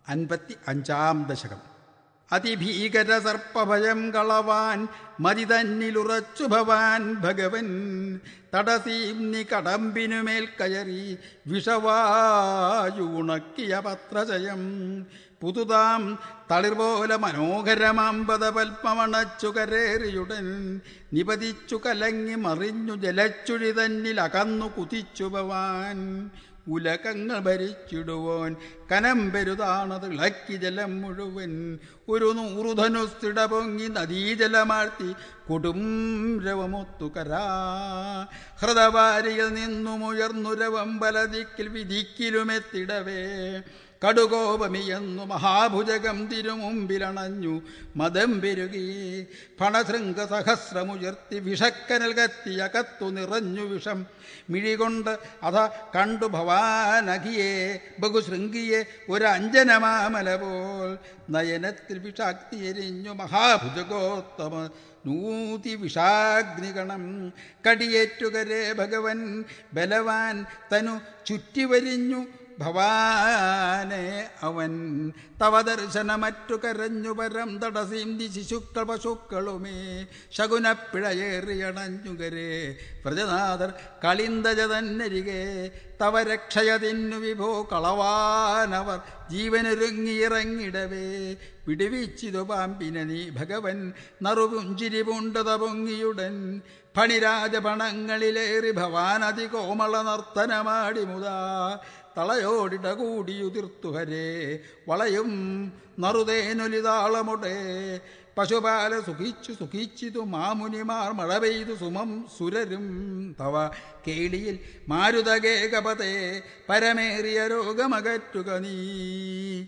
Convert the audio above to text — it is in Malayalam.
അൻപത്തി അഞ്ചാം ദശകം അതിഭീകര സർപ്പഭയം കളവാൻ മതി തന്നിലുറച്ചു ഭവാൻ ഭഗവൻ തടസീംനി കടമ്പിനുമേൽ കയറി വിഷവായു ഉണക്കിയ പത്രചയം പുതുതാം തളിർപോലെ മനോഹരമാമ്പത പൽപ്പമണച്ചു കരേറിയുടൻ നിപതിച്ചു കലങ്ങി മറിഞ്ഞു ജലച്ചുഴി തന്നിൽ അകന്നു കുതിച്ചു ഭവാൻ ഉലകങ്ങൾ ഭരിച്ചിടുവോൻ കനം പെരുതാണത് ഇളക്കി ജലം മുഴുവൻ ഒരു നൂറു ധനുസ്ഥിട പൊങ്ങി നദീജലമാഴ്ത്തി കൊടും രവമൊത്തുകരാ ഹൃദവാരിയിൽ നിന്നുമുയർന്നുരവം ബലദിക്കിൽ വിധിക്കിലുമെത്തിടവേ കടുകോപമിയെന്നു മഹാഭുജകം തിരുമുമ്പിലണഞ്ഞു മതം പെരുകി ഫണശൃംഗ സഹസ്രമുയർത്തി വിഷക്കനൽ കത്തിയ കത്തു നിറഞ്ഞു വിഷം മിഴികൊണ്ട് അഥ കണ്ടു ഭവാനഖിയെ ബഹുശൃംഗിയെ ഒരു അഞ്ജനമാമല പോൽ നയനത്തിൽ വിഷാഗ്നി എരിഞ്ഞു മഹാഭുജഗോത്തമ നൂതി വിഷാഗ്നിഗണം കടിയേറ്റുകരേ ഭഗവൻ ബലവാൻ തനു ചുറ്റിവരിഞ്ഞു ഭവാനെ അവൻ തവ ദർശനമറ്റു കരഞ്ഞു പരം തടസീന്തി ശിശുക്കൾ പശുക്കളുമേ ശകുനപ്പിഴയേറിയണഞ്ഞുകരേ വ്രജനാഥർ കളിന്തജ തന്നരികെ തവ രക്ഷയതിന്നു വിഭോ കളവാനവർ ജീവനൊരുങ്ങിയിറങ്ങിടവേ വിടുവിച്ചിതു പാമ്പിനെ നീ ഭഗവൻ നറുപുഞ്ചിരി പൂണ്ടത പൊങ്ങിയുടൻ ഫണിരാജപണങ്ങളിലേറി ഭവാൻ അതികോമള നർത്തനമാടി മുതാ തളയോടിട കൂടിയുതിർത്തുഹരേ വളയും നറുതേനൊലിതാളമുടേ പശുപാല സുഖിച്ചു സുഖിച്ചിതു മാമുനിമാർ മഴ പെയ്തു സുമം സുരരും തവ കേളിയിൽ മാരുതകേകപതേ പരമേറിയ രോഗമകറ്റുക നീ